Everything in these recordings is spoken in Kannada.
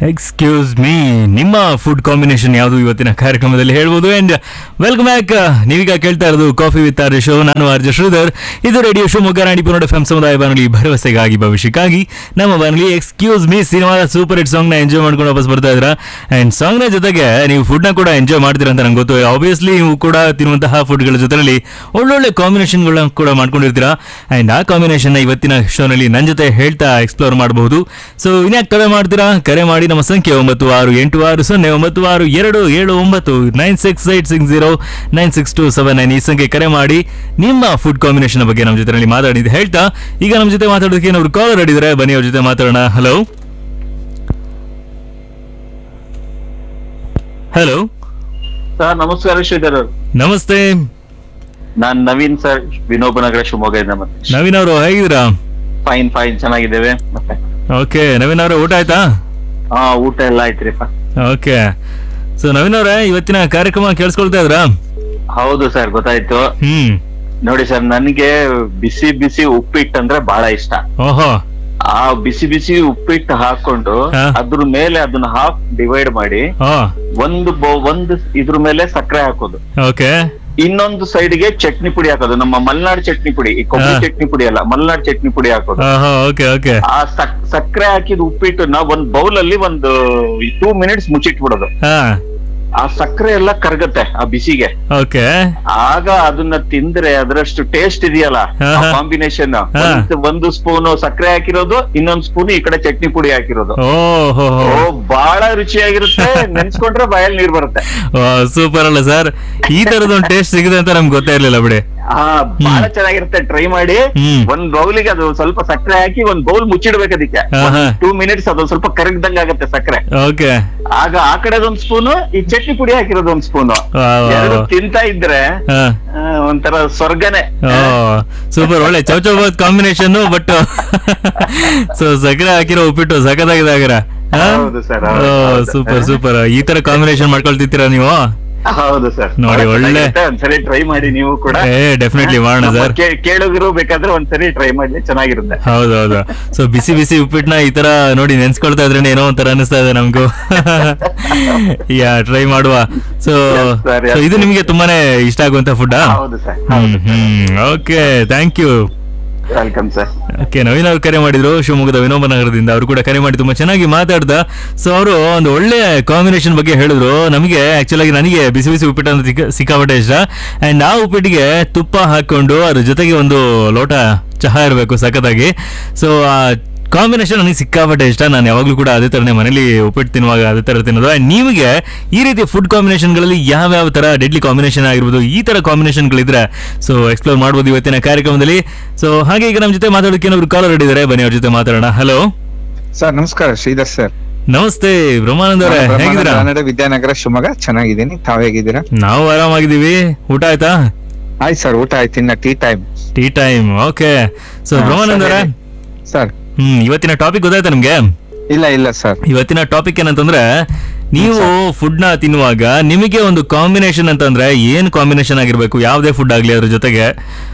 ಎಕ್ಸ್ಕ್ಯೂಸ್ ಮೀ ನಿಮ್ಮ ಫುಡ್ ಕಾಂಬಿನೇಷನ್ ಯಾವುದು ಇವತ್ತಿನ ಕಾರ್ಯಕ್ರಮದಲ್ಲಿ ಹೇಳ್ಬೋದು ಅಂಡ್ ವೆಲ್ಕಮ್ ಬ್ಯಾಕ್ ನೀವೀಗ ಕೇಳ್ತಾ ಇರೋದು ಕಾಫಿ ವಿತ್ ಆರ್ ಶೋ ನಾನು ಆರ್ಜ ಶ್ರೀಧರ್ ಇದು ರೇಡಿಯೋ ಶಿವಮೊಗ್ಗ ನಾಡಿಪುರ ಎಫ್ ಸಮುದಾಯ ಬಾನುಲಿ ಭರವಸೆಗಾಗಿ ಭವಿಷ್ಯಕ್ಕಾಗಿ ನಮ್ಮ ಬಾನುಲಿ ಎಕ್ಸ್ಕ್ಯೂಸ್ ಮೀ ಸಿನಿಮಾದ ಸೂಪರ್ ಹಿಟ್ ಸಾಂಗ್ ನ ಎಂಜಾಯ್ ಮಾಡ್ಕೊಂಡು ವಾಪಸ್ ಬರ್ತಾ ಇದ್ರ ಅಂಡ್ ಸಾಂಗ್ ನ ಜೊತೆಗೆ ನೀವು ಫುಡ್ ನ ಕೂಡ ಎಂಜಾಯ್ ಮಾಡ್ತೀರಾ ಅಂತ ನಂಗೆ ಗೊತ್ತು ಆಬ್ವಿಯಸ್ಲಿ ನೀವು ಕೂಡ ತಿನ್ನುವಂತಹ ಫುಡ್ಗಳ ಜೊತೆಲಿ ಒಳ್ಳೊಳ್ಳೆ ಕಾಂಬಿನೇಷನ್ಗಳನ್ನ ಕೂಡ ಮಾಡ್ಕೊಂಡಿರ್ತೀರಾ ಅಂಡ್ ಆ ಕಾಂಬಿನೇಷನ್ ಇವತ್ತಿನ ಶೋನಲ್ಲಿ ನನ್ನ ಜೊತೆ ಹೇಳ್ತಾ ಎಕ್ಸ್ಪ್ಲೋರ್ ಮಾಡಬಹುದು ಸೊ ಇನ್ಯಾಕೆ ಕರೆ ಮಾಡ್ತೀರಾ ಕರೆ ಮಾಡಿ ನಮ್ಮ ಸಂಖ್ಯೆ ಒಂಬತ್ತು ಆರು ಎಂಟು ಆರು ಸೊನ್ನೆ ಒಂಬತ್ತು ಆರು ಎರಡು ಏಳು ಒಂಬತ್ತು nine six eight six zero nine six two seven nine ಈ ಸಂಖ್ಯೆ ಕರೆ ಮಾಡಿ ನಿಮ್ಮ ಫುಡ್ ಕಾಂಬಿನೇಷನ್ ಬಗ್ಗೆ ನಮ್ಮ ಜೊತೆ ಮಾತಾಡಿದ್ದು ಹೇಳ್ತಾ ಈಗ ನಮ್ಮ ಜೊತೆ ಮಾತಾಡೋದಕ್ಕೆ ಏನಾದ್ರು ಕಾಲರ್ ಹಿಡಿದ್ರೆ ಬನ್ನಿ ಅವ್ರ ಜೊತೆ ಮಾತಾಡೋಣ ಹಲೋ ಹಲೋ ಸರ್ ನಮಸ್ಕಾರ ಶ್ರೀಧರ್ ಅವ್ರು. ನಮಸ್ತೆ ನಾನ್ ನವೀನ್ ಸರ್ ವಿನೋಬ ನಗರ ಶಿವಮೊಗ್ಗದಿಂದ ಮತ್ತೆ ನವೀನ್ ಅವರು ಹೇಗಿದ್ದೀರಾ ಫೈನ್ ಫೈನ್ ಚೆನ್ನಾಗಿದ್ದೇವೆ ಮತ್ತೆ ಓಕೆ ನವೀನ್ ಅವರೇ ಊಟ ಆಯ್ತಾ ಹಾ ಊಟ ಎಲ್ಲ ಆಯ್ತ್ರಿ ಓಕೆ ಸೊ ನವೀನ್ ಅವರೇ ಇವತ್ತಿನ ಕಾರ್ಯಕ್ರಮ ಕೇಳಿಸ್ಕೊಳ್ತಾ ಇದ್ರಾ ಹೌದು ಸರ್ ಗೊತ್ತಾಯ್ತು ಹ್ಮ್ ನೋಡಿ ಸರ್ ನನ್ಗೆ ಬಿಸಿ ಬಿಸಿ ಉಪ್ಪಿಟ್ಟು ಅಂದ್ರೆ ಬಹಳ ಇಷ್ಟ ಓಹೋ ಆ ಬಿಸಿ ಬಿಸಿ ಉಪ್ಪಿಟ್ಟು ಹಾಕೊಂಡು ಹಾ. ಅದ್ರ ಮೇಲೆ ಅದನ್ನ ಹಾಫ್ ಡಿವೈಡ್ ಮಾಡಿ ಓ ಒಂದು ಬೌ- ಒಂದು ಇದ್ರ ಮೇಲೆ ಸಕ್ಕರೆ ಹಾಕೋದು ಓಕೆ ಇನ್ನೊಂದು side ಗೆ ಚಟ್ನಿ ಪುಡಿ ಹಾಕೋದು ನಮ್ಮ ಮಲ್ನಾಡ್ ಚಟ್ನಿ ಪುಡಿ ಈ ಕೊಬ್ಬರಿ ಹಾ. ಚಟ್ನಿ ಪುಡಿ ಅಲ್ಲ ಮಲ್ನಾಡ್ ಚಟ್ನಿ ಪುಡಿ ಹಾಕೋದು ಓಹೋ ಓಕೆ ಓಕೆ ಆ ಸಕ್- ಸಕ್ಕರೆ ಹಾಕಿದ ಉಪ್ಪಿಟ್ಟನ್ನ ಒಂದ್ ಬೌಲ್ ಅಲ್ಲಿ ಒಂದು ಟೂ ಮಿನಿಟ್ಸ್ ಮುಚ್ಚಿಟ್ಬಿಡೋದು ಹಾ ಆ ಸಕ್ಕರೆ ಎಲ್ಲ ಕರಗತ್ತೆ ಆ ಬಿಸಿಗೆ ಓಕೆ ಆಗ ಅದನ್ನ ತಿಂದ್ರೆ ಅದರಷ್ಟು ಟೇಸ್ಟ್ ಇದೆಯಲ್ಲ ಹಾ, ಹಾ. ಕಾಂಬಿನೇಷನ್ ಹಾ. ಒಂದು ಸ್ಪೂನ್ ಸಕ್ಕರೆ ಹಾಕಿರೋದು ಇನ್ನೊಂದ್ ಸ್ಪೂನ್ ಈ ಕಡೆ ಚಟ್ನಿ ಪುಡಿ ಹಾಕಿರೋದು ಓಹೋ ಓ ಬಹಳ ರುಚಿಯಾಗಿರುತ್ತೆ ನೆನ್ಸ್ಕೊಂಡ್ರೆ ಬಾಯಲ್ಲಿ ನೀರ್ ಬರುತ್ತೆ ಸೂಪರ್ ಅಲ್ಲ ಸರ್ ಈ ತರದ ಒಂದು ಟೇಸ್ಟ್ ಸಿಗಿದೆ ಅಂತ ನಮ್ಗೆ ಗೊತ್ತೇ ಇರ್ಲಿಲ್ಲ ಬಿಡಿ ಹಾ ಬಹಳ ಚೆನ್ನಾಗಿರುತ್ತೆ ಟ್ರೈ ಮಾಡಿ ಹ್ಮ್. ಒಂದ್ ಬೌಲಿಗೆ ಅದು ಸ್ವಲ್ಪ ಸಕ್ಕರೆ ಹಾಕಿ ಒಂದ್ ಬೌಲ್ ಮುಚ್ಚಿಡ್ಬೇಕು ಅದಕ್ಕೆ ಹಾ, ಹಾ. ಟೂ ಮಿನಿಟ್ಸ್ ಅದು ಸ್ವಲ್ಪ ಕರಗ್ದಂಗ್ ಆಗತ್ತೆ ಸಕ್ಕರೆ ಓಕೆ ಆಗ ಆ ಕಡೆದೊಂದ್ ಸ್ಪೂನು ಈ ಚಟ್ನಿ ಪುಡಿ ಹಾಕಿರೋದು ಒಂದ್ ಸ್ಪೂನು ವಾ, ವಾ, ಎರಡು ವಾ. ತಿಂತಾ ಇದ್ರೆ ಹಾ ಆ, ಒಂಥರ ಸ್ವರ್ಗನೆ ಓ ಸೂಪರ್ ಒಳ್ಳೆ ಚೌಚೌಬಾತ್ ಕಾಂಬಿನೇಷನ್ ಬಟ್ ಸೊ ಸಕ್ಕರೆ ಹಾಕಿರೋ ಉಪ್ಪಿಟ್ಟು ಸಖತ್ತಾಗಿದೆ ಹಾಗಾರೆ ಹೌದು sir, ಹೌದು, ಹೌದು. ಸೂಪರ್ ಸೂಪರ್ ಈ ತರ ಕಾಂಬಿನೇಷನ್ ಮಾಡ್ಕೊಳ್ತಿದ್ದೀರಾ ನೀವು ಹೌದು ಸರ್ ನೋಡಿ, ಒಳ್ಳೆ- ಒಂದ್ಸರಿ ಟ್ರೈ ಮಾಡಿ ನೀವು ಕೂಡ ಏ ಡೆಫಿನೆಟ್ಲಿ ಮಾಡೋಣ ನಮ್ಮ ಸರ್ ಕೇ- ಕೇಳುಗರು ಬೇಕಾದ್ರೆ ಒಂದ್ಸರಿ ಟ್ರೈ ಮಾಡಿ ಚೆನ್ನಾಗಿರುತ್ತೆ ಹೌದೌದು ಸೊ ಬಿಸಿ ಬಿಸಿ ಉಪ್ಪಿಟ್ಟನ್ನ ಈ ತರ ನೋಡಿ ನೆನ್ಸ್ಕೊಳ್ತಾ ಇದ್ರೆ ಏನೋ ಒಂಥರ ಅನಿಸ್ತಾ ಇದೆ ನಮ್ಗೂ ಯಾ ಟ್ರೈ ಮಾಡುವ ಸೊ Yes, sir, yes, ಇದು sir. ನಿಮ್ಗೆ ತುಂಬಾನೇ ಇಷ್ಟ ಆಗುವಂತ ಫುಡ್ ಹೌದು ಸರ್ ಹ್ಮ್ ಹೌದು hmm okay thank you welcome sir okay Naveen ಅವ್ರು ಕರೆ ಮಾಡಿದ್ರು ಶಿವಮೊಗ್ಗದ ವಿನೋಬ ನಗರದಿಂದ ಅವರು ಕೂಡ ಕರೆ ಮಾಡಿ ತುಂಬಾ ಚೆನ್ನಾಗಿ ಮಾತಾಡ್ದ ಸೊ ಅವರು ಒಂದು ಒಳ್ಳೆ ಕಾಂಬಿನೇಷನ್ ಬಗ್ಗೆ ಹೇಳಿದ್ರು ನಮಗೆ ಆಕ್ಚುಲ್ ಆಗಿ ನನಗೆ ಬಿಸಿ ಬಿಸಿ ಉಪ್ಪಿಟ್ಟು ಅಂದ್ರೆ ಸಿಕ್ಕ- ಸಿಕ್ಕಾಪಟ್ಟೆ ಇಷ್ಟ ಅಂಡ್ ಆ ಉಪ್ಪಿಟ್ಟಿಗೆ ತುಪ್ಪ ಹಾಕೊಂಡು ಅದ್ರ ಜೊತೆಗೆ ಒಂದು ಲೋಟ ಚಹಾ ಇರಬೇಕು ಸಖತ್ತಾಗಿ ಸೊ ಆ ಕಾಂಬಿನೇಷನ್ ನನಗೆ ಸಿಕ್ಕಾಪಟ್ಟೆ ಇಷ್ಟ ನಾನು ಯಾವಾಗಲೂ ಕೂಡ ಅದೇ ಥರನೇ ಮನೇಲಿ ಉಪ್ಪಿಟ್ಟು ತಿನ್ನುವಾಗ ಅದೇ ಥರ ತಿನ್ನೋದು ಆ್ಯಂಡ್ ನಿಮಗೆ ಈ ರೀತಿ ಫುಡ್ ಕಾಂಬಿನೇಷನ್ಗಳಲ್ಲಿ ಯಾವ್ಯಾವ ಥರ ಡೆಡ್ಲಿ ಕಾಂಬಿನೇಷನ್ ಆಗಿರ್ಬೋದು ಈ ಥರ ಕಾಂಬಿನೇಷನ್ಗಳಿದ್ರೆ ಸೊ ಎಕ್ಸ್ಪ್ಲೋರ್ ಮಾಡ್ಬೋದು ಇವತ್ತಿನ ಕಾರ್ಯಕ್ರಮದಲ್ಲಿ ಸೊ ಹಾಗೆ ಈಗ ನಮ್ಮ ಜೊತೆ ಮಾತಾಡೋಕೆ ಏನಾದ್ರು ಕಾಲರ್ ಹಿಡಿದಾರೆ ಬನ್ನಿ ಅವ್ರ ಜೊತೆ ಮಾತಾಡೋಣ ಹಲೋ ಸರ್ ನಮಸ್ಕಾರ ಶ್ರೀಧರ್ ಸರ್ ನಮಸ್ತೆ ಬ್ರಹ್ಮಾನಂದ್ ಅವರೇ ನಾನು ಹೇಗಿದ್ದೀರಾ ಬ್ರಹ್ಮಾನಂದ ಕನ್ನಡ ವಿದ್ಯಾನಗರ ಶಿವಮೊಗ್ಗ ಚೆನ್ನಾಗಿದ್ದೀನಿ ತಾವ್ ಹೇಗಿದ್ದೀರಾ ನಾವು ಆರಾಮಾಗಿದ್ದೀವಿ ಊಟ ಆಯ್ತಾ ಆಯ್ತು ಸರ್ ಊಟ ಆಯ್ತು ಇನ್ನ tea time tea time okay so Brahmanand ಅವರೇ ಸರ್ ಹ್ಮ್ ಇವತ್ತಿನ ಟಾಪಿಕ್ ಗೊತ್ತಾಯ್ತಾ ನಿಮ್ಗೆ ಇಲ್ಲ ಇಲ್ಲ ಸರ್ ಇವತ್ತಿನ ಟಾಪಿಕ್ ಏನಂತಂದ್ರೆ ನೀವು ಫುಡ್ ನ ತಿನ್ನುವಾಗ ನಿಮಗೆ ಒಂದು ಕಾಂಬಿನೇಷನ್ ಅಂತಂದ್ರೆ ಏನ್ ಕಾಂಬಿನೇಷನ್ ಆಗಿರ್ಬೇಕು ಯಾವ್ದೇ ಫುಡ್ ಆಗ್ಲಿ ಅದ್ರ ಜೊತೆಗೆ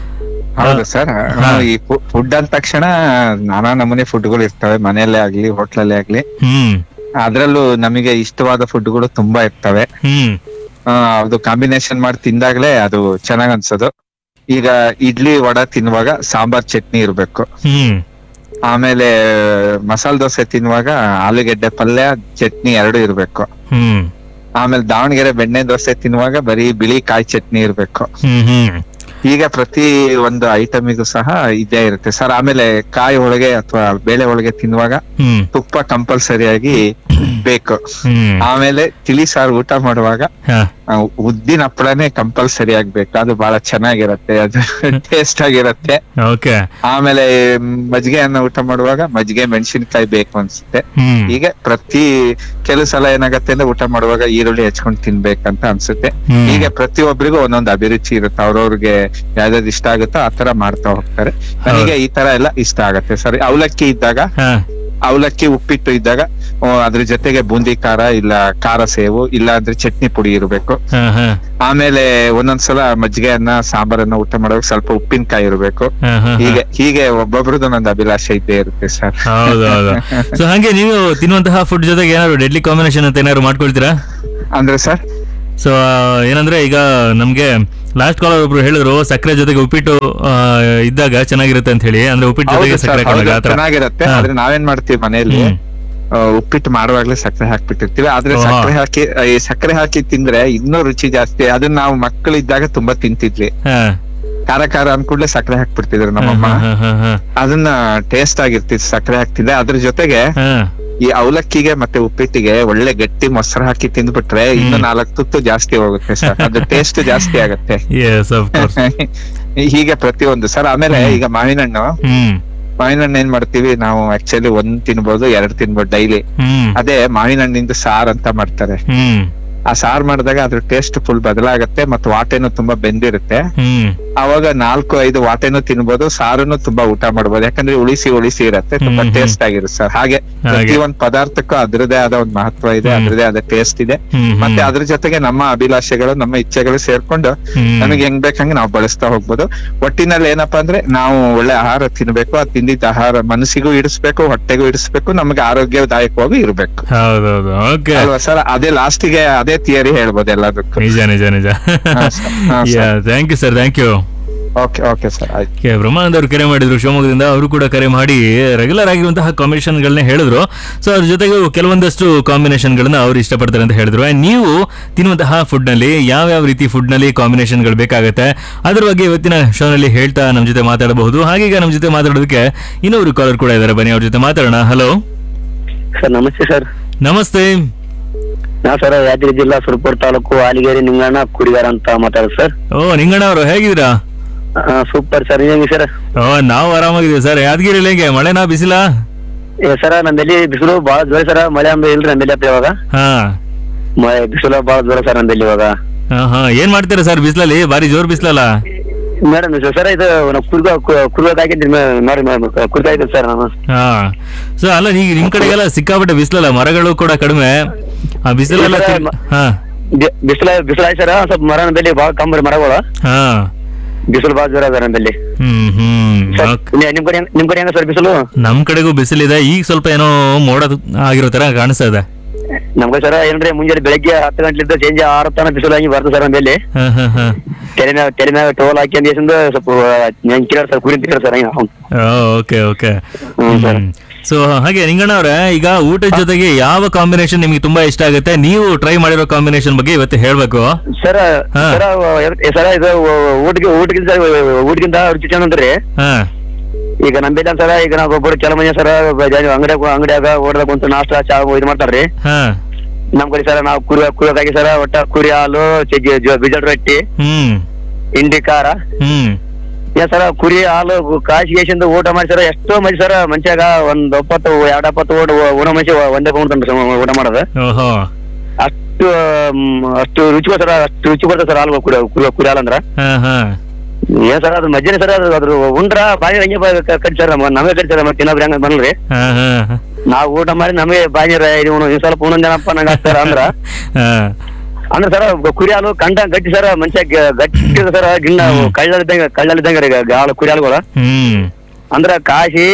ಹೌದು ಸರ್ ಹಾ. ಈ ಫುಡ್ ಅಂದ ತಕ್ಷಣ ನಾನಾ ನಮೂನೆ ಫುಡ್ಗಳು ಇರ್ತವೆ ಮನೆಯಲ್ಲೇ ಆಗ್ಲಿ ಹೋಟ್ಲಲ್ಲೇ ಆಗ್ಲಿ ಹ್ಮ್ ಅದ್ರಲ್ಲೂ ನಮಗೆ ಇಷ್ಟವಾದ ಫುಡ್ಗಳು ತುಂಬಾ ಇರ್ತವೆ ಹ್ಮ್ ಆ, ಅದು ಕಾಂಬಿನೇಷನ್ ಮಾಡಿ ತಿಂದಾಗ್ಲೇ ಅದು ಚೆನ್ನಾಗ್ ಅನ್ಸೋದು ಈಗ ಇಡ್ಲಿ ವಡ ತಿನ್ನುವಾಗ ಸಾಂಬಾರ್ ಚಟ್ನಿ ಇರ್ಬೇಕು ಹ್ಮ್ ಆಮೇಲೆ ಮಸಾಲೆ ದೋಸೆ ತಿನ್ನುವಾಗ ಆಲೂಗೆಡ್ಡೆ ಪಲ್ಯ ಚಟ್ನಿ ಎರಡು ಇರ್ಬೇಕು ಹ್ಮ್ ಆಮೇಲೆ ದಾವಣಗೆರೆ ಬೆಣ್ಣೆ ದೋಸೆ ತಿನ್ನುವಾಗ ಬರೀ ಬಿಳಿ ಕಾಯಿ ಚಟ್ನಿ ಇರ್ಬೇಕು ಹ್ಮ್ ಹ್ಮ್ ಈಗ ಪ್ರತಿ ಒಂದು ಐಟಮಿಗೂ ಸಹ ಇದೇ ಇರುತ್ತೆ ಸರ್ ಆಮೇಲೆ ಕಾಯಿ ಒಳಗೆ ಅಥವಾ ಬೇಳೆ ಒಳಗೆ ತಿನ್ನುವಾಗ ಹ್ಮ್ ತುಪ್ಪ ಕಂಪಲ್ಸರಿಯಾಗಿ ಬೇಕು ಹ್ಮ್ ಆಮೇಲೆ ತಿಳಿ ಸಾರು ಊಟ ಮಾಡುವಾಗ ಹಾ, ಆ, ಉದ್ದಿನ ಹಪ್ಪಳನೇ ಕಂಪಲ್ಸರಿ ಆಗ್ಬೇಕು ಅದು ಬಹಳ ಚೆನ್ನಾಗಿರತ್ತೆ ಅದು ಟೇಸ್ಟ್ ಆಗಿರತ್ತೆ ಓಕೆ ಆಮೇಲೆ ಮಜ್ಜಿಗೆ ಅನ್ನ ಊಟ ಮಾಡುವಾಗ ಮಜ್ಜಿಗೆ ಮೆಣಸಿನಕಾಯಿ ಬೇಕು ಅನ್ಸುತ್ತೆ ಹ್ಮ್ ಹೀಗೆ ಪ್ರತಿ ಕೆಲವು ಸಲ ಏನಾಗತ್ತೆ ಅಂದ್ರೆ ಊಟ ಮಾಡುವಾಗ ಈರುಳ್ಳಿ ಹೆಚ್ಕೊಂಡು ತಿನ್ಬೇಕಂತ ಅನ್ಸುತ್ತೆ ಹ್ಮ್. ಹೀಗೆ ಪ್ರತಿಯೊಬ್ಬರಿಗೂ ಒಂದೊಂದು ಅಭಿರುಚಿ ಇರುತ್ತೆ ಅವ್ರವ್ರಿಗೆ ಯಾವ್ದಾವ್ದು ಇಷ್ಟ ಆಗುತ್ತೋ ಆ ತರ ಮಾಡ್ತಾ ಹೋಗ್ತಾರೆ ನನಗೆ ಈ ತರ ಎಲ್ಲ ಇಷ್ಟ ಆಗತ್ತೆ ಸರಿ ಅವಲಕ್ಕಿ ಇದ್ದಾಗ ಹಾ ಅವಲಕ್ಕಿ ಉಪ್ಪಿಟ್ಟು ಇದ್ದಾಗ ಆ, ಅದ್ರ ಜೊತೆಗೆ ಬೂಂದಿ ಖಾರ ಇಲ್ಲ ಖಾರ ಸೇವು ಇಲ್ಲ ಅಂದ್ರೆ ಚಟ್ನಿ ಪುಡಿ ಇರಬೇಕು ಹಾ ಹಾ ಆಮೇಲೆ ಒಂದೊಂದ್ಸಲ ಮಜ್ಜಿಗೆ ಅನ್ನ ಸಾಂಬಾರನ್ನ ಊಟ ಮಾಡುವಾಗ ಸ್ವಲ್ಪ ಉಪ್ಪಿನಕಾಯಿ ಇರಬೇಕು ಹಾ ಹಾ ಹೀಗೆ ಹೀಗೆ ಒಬ್ಬೊಬ್ರದ್ದು ಒಂದೊಂದು ಅಭಿಲಾಷೆ ಇದ್ದೇ ಇರುತ್ತೆ ಸರ್ ಹೌದು ಹೌದು ಸೊ ಹಾಗೆ ನೀವು ತಿನ್ನುವಂತಹ ಫುಡ್ ಜೊತೆಗೆ ಏನಾದ್ರು ಡೆಡ್ಲಿ ಕಾಂಬಿನೇಷನ್ ಅಂತ ಏನಾದ್ರು ಮಾಡ್ಕೊಳ್ತೀರಾ ಅಂದ್ರೆ ಸರ್ ಸೊ ಏನಂದ್ರೆ ಈಗ ನಮ್ಗೆ ಲಾಸ್ಟ್ ಕಾಲರ್ ಒಬ್ರು ಹೇಳಿದ್ರು ಸಕ್ಕರೆ ಜೊತೆಗೆ ಉಪ್ಪಿಟ್ಟು ಆ, ಇದ್ದಾಗ ಚೆನ್ನಾಗಿರುತ್ತೆ ಅಂತ ಹೇಳಿ ಅಂದ್ರೆ ಉಪ್ಪಿಟ್ಟು ಜೊತೆಗೆ ಹೌದು ಸಕ್ಕರೆ ಸರ್ ಹೌದು, ಹಾಕೊಂಡಾಗ ಆತರ ಚೆನ್ನಾಗಿರತ್ತೆ ಹಾ. ಆದ್ರೆ ನಾವೇನ್ ಮಾಡ್ತೀವಿ ಮನೆಯಲ್ಲಿ ಹ್ಮ್. ಆ, ಉಪ್ಪಿಟ್ಟು ಮಾಡುವಾಗ್ಲೇ ಸಕ್ಕರೆ ಹಾಕ್ಬಿಟ್ಟಿರ್ತೀವಿ ಆದ್ರೆ ಓಹೋ. ಸಕ್ಕರೆ ಹಾಕಿ ಆ, ಈ ಸಕ್ಕರೆ ಹಾಕಿ ತಿಂದ್ರೆ ಇನ್ನೂ ರುಚಿ ಜಾಸ್ತಿ ಅದನ್ನ ನಾವು ಮಕ್ಕಳಿದ್ದಾಗ ತುಂಬಾ ತಿಂತಿದ್ವಿ ಹಾ. ಖಾರ ಖಾರ ಅನ್ಕೂಡ್ಲೆ ಸಕ್ಕರೆ ಹಾಕ್ಬಿಡ್ತಿದ್ರು ಹಾ, ನಮ್ಮಮ್ಮ ಹಾ, ಹಾ, ಹಾ, ಅದನ್ನ ಟೇಸ್ಟ್ ಆಗಿರ್ತಿತ್ತು ಸಕ್ಕರೆ ಹಾಕ್ತಿದ್ದೆ ಅದ್ರ ಜೊತೆಗೆ ಹಾ. ಈ ಅವಲಕ್ಕಿಗೆ ಮತ್ತೆ ಉಪ್ಪಿಟ್ಟಿಗೆ ಒಳ್ಳೆ ಗಟ್ಟಿ ಮೊಸರು ಹಾಕಿ ತಿಂದ್ಬಿಟ್ರೆ ಇನ್ನು ನಾಲ್ಕು ತುತ್ತು ಜಾಸ್ತಿ ಹೋಗುತ್ತೆ ಸರ್ ಅದು ಟೇಸ್ಟ್ ಜಾಸ್ತಿ ಆಗತ್ತೆ Yes, of course. ಹೀಗೆ ಪ್ರತಿಯೊಂದು ಸರ್ ಆಮೇಲೆ ಈಗ ಮಾವಿನ ಹಣ್ಣು ಹ್ಮ್ ಮಾವಿನ ಹಣ್ಣು ಏನ್ ಮಾಡ್ತೀವಿ ನಾವು ಆಕ್ಚುಲಿ ಒಂದ್ ತಿನ್ಬೋದು ಎರಡ್ ತಿನ್ಬೋದು ಡೈಲಿ ಹ್ಮ್ ಅದೇ ಮಾವಿನ ಹಣ್ಣಿಂದ ಸಾರ್ ಅಂತ ಮಾಡ್ತಾರೆ ಹ್ಮ್ ಆ ಸಾರ್ ಮಾಡಿದಾಗ ಅದ್ರ ಟೇಸ್ಟ್ ಫುಲ್ ಬದಲಾಗತ್ತೆ ಮತ್ತು ವಾಟೆನು ತುಂಬಾ ಬೆಂದಿರುತ್ತೆ ಹ್ಮ್ ಅವಾಗ ನಾಲ್ಕು ಐದು ವಾಟೆನು ತಿನ್ಬೋದು ಸಾರನ್ನು ತುಂಬಾ ಊಟ ಮಾಡ್ಬೋದು ಯಾಕಂದ್ರೆ ಉಳಿಸಿ ಉಳಿಸಿ ಇರತ್ತೆ ತುಂಬಾ ಹ್ಮ್, ಹ್ಮ್. ಟೇಸ್ಟ್ ಆಗಿರುತ್ತೆ ಸರ್ ಹಾಗೆ ಹಾಗೆ. ಪ್ರತಿ ಒಂದ್ ಪದಾರ್ಥಕ್ಕೂ ಅದ್ರದೇ ಆದ ಒಂದ್ ಮಹತ್ವ ಇದೆ ಹ್ಮ್. ಅದ್ರದೇ ಆದ ಟೇಸ್ಟ್ ಇದೆ ಹ್ಮ್ ಮತ್ತೆ ಅದ್ರ ಜೊತೆಗೆ ನಮ್ಮ ಅಭಿಲಾಷೆಗಳು ನಮ್ಮ ಇಚ್ಛೆಗಳು ಸೇರ್ಕೊಂಡು ಹ್ಮ್. ನಮಗೆ ಹೆಂಗ್ ಬೇಕಂಗೆ ನಾವು ಬಳಸ್ತಾ ಹೋಗ್ಬೋದು ಒಟ್ಟಿನಲ್ಲಿ ಏನಪ್ಪಾ ಅಂದ್ರೆ ನಾವು ಒಳ್ಳೆ ಆಹಾರ ತಿನ್ಬೇಕು ಆ ತಿಂದಿದ್ದ ಆಹಾರ ಮನಸ್ಸಿಗೂ ಇಡಿಸ್ಬೇಕು ಹೊಟ್ಟೆಗೂ ಇಡಿಸ್ಬೇಕು ನಮಗೆ ಆರೋಗ್ಯದಾಯಕವಾಗಿ ಇರ್ಬೇಕು ಹೌದೌದು ಓಕೆ ಅಲ್ವಾ ಸರ್ ಅದೇ ಲಾಸ್ಟಿಗೆ ಅದೇ ಥಿಯರಿ ಹೇಳ್ಬೋದು ಎಲ್ಲದಕ್ಕೂ ನಿಜ ನಿಜ ನಿಜ ಹಾ, sir. ಹಾ, sir. Thank you sir thank you okay okay sir ಆಯ್ತು ಕೆ ಬ್ರಹ್ಮಾನಂದ್ ಅವರು ಕರೆ ಮಾಡಿದ್ರು ಶಿವಮೊಗ್ಗದಿಂದ ಅವರು ಕೂಡ ಕರೆ ಮಾಡಿ ರೆಗ್ಯುಲರ್ ಆಗಿರುವಂತಹ ಕಾಂಬಿನೇಷನ್ಗಳನ್ನ ಹೇಳಿದ್ರು ಸೊ ಅದ್ರ ಜೊತೆಗೆ ಕೆಲವೊಂದಷ್ಟು ಕಾಂಬಿನೇಷನ್ಗಳನ್ನ ಅವ್ರು ಇಷ್ಟಪಡ್ತಾರೆ ಅಂತ ಹೇಳಿದ್ರು And ನೀವು ತಿನ್ನುವಂತಹ ಫುಡ್ ನಲ್ಲಿ ಯಾವ ಯಾವ ರೀತಿ ಫುಡ್ ನಲ್ಲಿ ಕಾಂಬಿನೇಷನ್ಗಳು ಬೇಕಾಗುತ್ತೆ ಅದ್ರ ಬಗ್ಗೆ ಇವತ್ತಿನ ಶೋನಲ್ಲಿ ಹೇಳ್ತಾ ನಮ್ಮ ಜೊತೆ ಮಾತಾಡಬಹುದು ಹಾಗೀಗ ನಮ್ಮ ಜೊತೆ ಮಾತಾಡೋದಕ್ಕೆ ಇನ್ನೊಬ್ರು ಕಾಲರ್ ಕೂಡ ಇದ್ದಾರೆ ಬನ್ನಿ ಅವ್ರ ಜೊತೆ ಮಾತಾಡೋಣ ಹಲೋ ಸರ್ ನಮಸ್ತೆ ಸರ್ ನಮಸ್ತೆ ನಾ ಸರ್ ಯಾದಗಿರಿ ಜಿಲ್ಲಾ ಸುರಪುರ ತಾಲೂಕು ಆಲಿಗೇರಿ ನಿಂಗಣ್ಣ ಕುಡಿಗಾರ ಅಂತ ಮಾತಾಡೋದು ಸರ್ ಓ ನಿಂಗಣ್ಣ ಅವರು ಹೇಗಿದ್ದೀರಾ ಸೂಪರ್ ಸರ್ ಹೆಂಗೆ ಸರ್ ಓ ನಾವು ಆರಾಮಾಗಿದ್ದೀವಿ ಸರ್ ಯಾದಗಿರಿ ಹೇಗೆ ಮಳೆನಾ ಬಿಸಿಲಾ ಏ ಸರ ನಂದಲ್ಲಿ ಬಿಸಿಲು ಬಾಳ ಜೋರ ಸರ್ ಮಳೆ ಅಂಬ ಇಲ್ರಿ ನಂದಲ್ಲಿ ಅಪ್ಪ ಇವಾಗ ಹಾ ಮಳೆ ಬಿಸಿಲು ಬಾಳ ಜೋರ ಸರ್ ನಂದಲ್ಲಿ ಇವಾಗ ಹಾ ಹಾ ಏನ್ ಮಾಡ್ತೀರಾ ಸರ್ ಬಿಸಿಲಲ್ಲಿ ಬಾರಿ ಜೋರ್ ಬಿಸಿಲಲ್ಲ ಮೇಡಮ್ ಸರ್ ಇದು ನಾವು ಕುರ್ಗ ಕುರ್ಗ ಹಾಕಿದ್ರಿ ನೋಡಿ ಕುರ್ಗ ಇದ್ದೆ ಸರ್ ನಾನು ಹಾ ಸೊ ಅಲ್ಲ ಈಗ ನಿಮ್ ಕಡೆಗೆಲ್ಲ ಸಿಕ್ಕಾಪಟ್ಟೆ ಬಿಸಿಲಲ್ಲ ಮರಗಳು ಕೂಡ ಕಡಿಮೆ ಆ ಬಿಸಿಲೆಲ್ಲ ಇಲ್ಲ, ತಿರ್ಗ್- ಹಾ ಬಿ- ಬಿಸಿಲ ಬಿಸಿಲಾಯ್ತು ಸರ್ ಸ್ವಲ್ಪ ಮರ ನಂದಲ್ಲಿ ಬಾಳ ಕಮ್ಮಿ ಮರಗಳು ಹಾ ಬಿಸಿಲು ಬಾಳ ಜೋರ ಅದ ನಂದಲ್ಲಿ ಹ್ಮ್ ಹ್ಮ್ ಸರ್, ಓಕೆ. ನಿ- ನಿಮ್ ಕಡೆ ಹೆಂಗ್- ನಿಮ್ ಕಡೆ ಹೆಂಗ ಸರ್ ಬಿಸಿಲು ನಮ್ ಕಡೆಗೂ ಬಿಸಿಲಿದೆ ಈಗ ಸ್ವಲ್ಪ ಏನೋ ಮೋಡ ಆಗಿರೋ ತರ ಕಾಣಿಸ್ತಾ ಇದೆ ನಮ್ಗೆ ಸರ್ ಏನ್ರಿ ಮುಂಜಾನೆ ಬೆಳಗ್ಗೆ ಹತ್ತು ಗಂಟೆಲಿದ್ದ ಸಂಜೆ ಆರು ತನ ಬಿಸಿಲು ಆಗಿ ಬರ್ತದೆ ಸರ್ ನಮ್ಮಲ್ಲಿ ಹಾ ಹಾ ಹಾ ತೆಲೆ ಮ್ಯಾಗ ತೆಲೆ ಮ್ಯಾಗ ಟೋಲ್ ಹಾಕಿ ಅಂದೇಸಿಂದ ಸ್ವಲ್ಪ ನೆಂಕಿರ ಸರ್ ಕುರಿ ತಿಕ್ಕಿರ ಸರ್ ಹಂಗ okay okay hmm, sir. So ಹಾಗೆ ನಿಂಗಣ್ಣ ಅವ್ರೆ ಈಗ ಊಟದ ಜೊತೆಗೆ ಯಾವ ಕಾಂಬಿನೇಷನ್ ನಿಮ್ಗೆ ತುಂಬಾ ಇಷ್ಟ ಆಗುತ್ತೆ ನೀವು ಟ್ರೈ ಮಾಡಿರೋ ಕಾಂಬಿನೇಷನ್ ಬಗ್ಗೆ ಇವತ್ತು ಹೇಳ್ಬೇಕು ಸರ್ ಹಾ. ಸರ್ ಸರ್ ಇದು ಊಟಕ್ಕೆ ಊಟಕ್ಕಿಂತ ಊಟಕ್ಕಿಂತ ರುಚಿ ಚಂದ ಅಂದ್ರಿ ಹಾ ಈಗ ನಮ್ಮಿಲ್ಲ ಸರ ಈಗ ನಾವು ಒಬ್ಬರು ಕೆಲ ಮಂದಿ ಸರ ಅಂಗಡಿಯಾಗ ಅಂಗಡಿಯಾಗ ಓಡದಾಗ ಕುಂತು ನಾಷ್ಟ ಚಾ ಇದು ಮಾಡ್ತಾರ್ರಿ ಹಾ ನಮ್ ಕಡೆ ಸರ ನಾವು ಕುರಿ ಕುರಿಯಾಗಿ ಸರ ಒಟ್ಟ ಕುರಿ ಹಾಲು ಚೆಜ್ಜಿ ಬಿಜಲ್ ರೊಟ್ಟಿ ಹ್ಮ್ ಇಂಡಿ ಖಾರ ಹ್ಮ್ ಏನ್ ಸರ ಕುರಿ ಹಾಲು ಕಾಸಿಗೆಸಿಂದ ಊಟ ಮಾಡಿ ಸರ ಎಷ್ಟೋ ಮಂದಿ ಸರ ಮನುಷ್ಯಾಗ ಒಂದ್ ಒಪ್ಪತ್ತು ಎರಡ್ ಎಪ್ಪತ್ತು ಊಟ ಉಣ ಮನುಷ್ಯ ಒಂದೇ ಉಣ್ತಾನ್ರಿ ಊಟ ಮಾಡೋದು ಓಹೋ ಅಷ್ಟು ಮ್, ಅಷ್ಟು ರುಚಿ ಸರ್ ಅಷ್ಟು ರುಚಿ ಬರ್ತದೆ ಸರ್ ಹಾಲು ಕುರಿ ಕುರಿ ಕುರಿ ಹಾಲು ಅಂದ್ರ ಹಾ ಹಾ ಏನ್ ಸರ್ ಅದು ಮಜ್ಜನೆ ಸರ್ ಅದು ಅದ್ರ ಉಂಡ್ರ ಬಾಯಿ ಹಂಗೆ ಕಟ್ಟಿ ಸರ್ ನಮಗೆ ಕಟ್ಟಿ ಸರ್ ಮತ್ತೆ ತಿನ್ನೋಬ್ರಿ ಹಂಗ ಬನ್ರಿ ಹಾ ಹಾ ಹಾ. ನಾವ್ ಊಟ ಮಾಡಿ ನಮಗೆ ಬಾಯಿ ಇದು ಉಣ್ಣು, ಇದ್ ಸ್ವಲ್ಪ ಉಣ್ಣಂದೇನಪ್ಪ ನಂಗ ಆಗ್ತಾರ ಅಂದ್ರ ಹಾ ಅಂದ್ರ ಸರ್ ಕುರಿ ಹಾಲು ಕಂಡ ಗಟ್ಟಿ ಸರ್ ಮನುಷ್ಯ ಗ- ಗಟ್ಟಿ ಸರ್ ಗಿಣ್ಣ ಕಳ್ಳಲ್ಲಿದ್ದಂಗ ಕಳ್ಳಲ್ಲಿದ್ದಂಗ ರೀ ಗ- ಹಾಲು ಕುರಿ ಹಾಲುಗಳು ಹ್ಮ್ ಅಂದ್ರ ಕಾಶಿ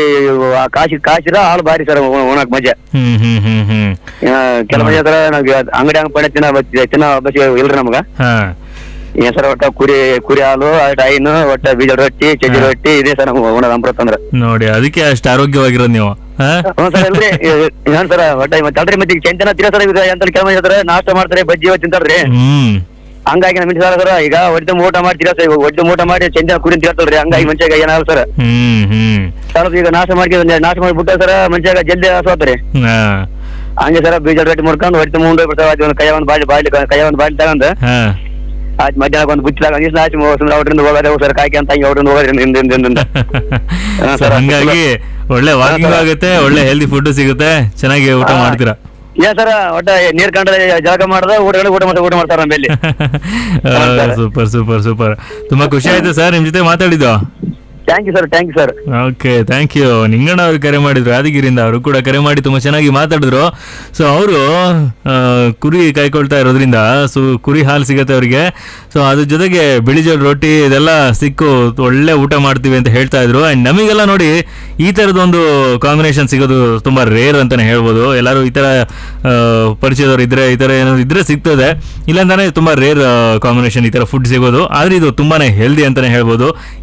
ಆ ಕಾಶಿ ಕಾಶಿರ ಹಾಲು ಬಾರಿ ಸರ್ ಉಣಕ್ ಮಜಾ ಹ್ಮ್ ಹ್ಮ್ ಹ್ಮ್ ಹ್ಮ್ ಆ, ಕೆಲ ಮಂದಿ ಸರ್ ನಾವ್ ಅಂಗಡಿ ಹಂಗ ಪಡೆ ತಿನ್ನ ತಿನ್ನ ಅಭ್ಯಾಸ ಇಲ್ರಿ ನಮಗ ಹಾ ಏನ್ ಸರ್ ಒಟ್ಟ ಕುರಿ ಕುರಿ ಹಾಲು ಐನು ಒಟ್ಟ ಬೀಜ ರೊಟ್ಟಿ ಚಜ್ಜಿ ರೊಟ್ಟಿ ಇದೆ ಸರ್ ನಮ್ಗೆ ಉಣ್ಣದ ಅಮೃತ ಅಂದ್ರ ನೋಡಿ ಅದಕ್ಕೆ ಅಷ್ಟು ಆರೋಗ್ಯವಾಗಿರೋದು ನೀವು ಹಾ ಹ್ಞೂ ಸರ್ ಅಲ್ರಿ ಏನ್ ಸರ್ ಒಟ್ಟ ಮತ್ತೆ ಅಲ್ರಿ ಮತ್ತೆ ಈಗ ಚೆಂಚನ ತಿನ್ನ ಸರ್ ಈಗ ಎಂತ ಕೆಲ ಮಂದಿ ಸರ್ ನಾಷ್ಟ ಮಾಡ್ತಾರೆ ಬಜ್ಜಿ ಇವತ್ತು ತಿಂತಾರ್ರಿ ಹ್ಮ್ ಹಂಗಾಗಿ ನಮ್ಮ ಸರ್ ಸರ್ ಈಗ ಒಟ್ಟು ಊಟ ಮಾಡ್ತೀರಾ ಸರ್ ಒಟ್ಟು ಊಟ ಮಾಡಿ ಚೆಂಚನ ಕುರಿ ತಿಂತಾರಲ್ರಿ ಹಂಗಾಗಿ ಮನುಷ್ಯಾಗ ಏನಾಗ ಸರ್ ಹ್ಮ್ ಹ್ಮ್ ಸ್ವಲ್ಪ ಈಗ ನಾಶ ಮಾಡಿ ನಾಶ ಮಾಡಿಬಿಟ್ಟ ಸರ್ ಮನುಷ್ಯಾಗ ಜಲ್ದಿ ಹಸೋತ್ರಿ ಹಾ ಹಂಗೆ ಸರ್ ಬೀಜ ರೊಟ್ಟಿ ಮುಡ್ಕೊಂಡು ಹೊಟ್ಟೆ ಮುಂದೆ ಬಿಡ್ತಾವ ಆಯ್ತು ಒಂದು ಕೈ ಒಂದು ಬಾಳಿ ಬಾಳಿ ಕೈ ಒಂದು ಬಾಳಿ ತಗೊಂಡು ಹಾ ಆಯ್ತು ಮಧ್ಯಾಹ್ನ ಒಂದು ಬುಚ್ಚಿದಾಗ ಹಂಗೆ ಆಚೆ ಸುಮ್ಮನೆ ಅವ್ರಿಂದ ಹೋಗೋದೇ ಸರ್ ಕಾಯ್ಕೆ ಅಂತ ಹಂಗೆ ಅವ್ರಿಂದ ಹೋಗೋದ್ರಿ ಹಿಂದೆ ಹಿಂದೆ ಹಿಂದೆ ಹಾ, So sir, ಹಂಗಾಗಿ ಒಳ್ಳೆ ವಾಕಿಂಗ್ sir. ಆಗುತ್ತೆ ಒಳ್ಳೆ ಹೆಲ್ದಿ ಫುಡ್ ಸಿಗುತ್ತೆ ಚೆನ್ನಾಗಿ ಊಟ ಹಾ. ಮಾಡ್ತೀರಾ ಏ ಸರ ಒಟ್ಟ ನೀರ್ ಕಂಡ್ರೆ ಜಳಕ ಮಾಡ್ದ ಊಟ ಊಟ ಮಾಡ್ತಾ ಊಟ ಮಾಡ್ತಾರ ನಮ್ಮಲ್ಲಿ sir. ಸೂಪರ್ ಸೂಪರ್ ಸೂಪರ್ ತುಂಬಾ ಖುಷಿ ಆಯ್ತು ಸರ್ ನಿಮ್ ಜೊತೆ ಮಾತಾಡಿದ್ದು thank you sir thank you sir okay thank you Ninganna ಅವರು ಕರೆ ಮಾಡಿದ್ರು ಯಾದಗಿರಿಯಿಂದ ಅವರು ಕೂಡ ಕರೆ ಮಾಡಿ ತುಂಬಾ ಚೆನ್ನಾಗಿ ಮಾತಾಡಿದ್ರು ಸೊ ಅವರು ಕುರಿ ಕಾಯ್ಕೊಳ್ತಾ ಇರೋದ್ರಿಂದ ಸೊ ಕುರಿ ಹಾಲು ಸಿಗತ್ತೆ ಅವರಿಗೆ ಸೊ ಅದ್ರ ಜೊತೆಗೆ ಬಿಳಿಜೋಳ ರೊಟ್ಟಿ ಇದೆಲ್ಲ ಸಿಕ್ಕು ಒಳ್ಳೆ ಊಟ ಮಾಡ್ತೀವಿ ಅಂತ ಹೇಳ್ತಾ ಇದ್ರು ಅಂಡ್ ನಮಗೆಲ್ಲ ನೋಡಿ ಈ ತರದೊಂದು ಕಾಂಬಿನೇಷನ್ ಸಿಗೋದು ತುಂಬಾ ರೇರ್ ಅಂತಾನೆ ಹೇಳ್ಬೋದು ಎಲ್ಲರೂ ಈ ತರ ಆ, ಪರಿಚಯದವ್ರು ಇದ್ರೆ ಈ ತರ ಏನಾದ್ರು ಇದ್ರೆ ಸಿಗ್ತದೆ ಇಲ್ಲಾಂತಾನೆ ತುಂಬಾ ರೇರ್ ಕಾಂಬಿನೇಷನ್ ಈ ತರ ಫುಡ್ ಸಿಗೋದು ಆದ್ರೆ ಇದು ತುಂಬಾನೇ ಹೆಲ್ದಿ ಅಂತಾನೆ ಹೇಳ್ಬೋದು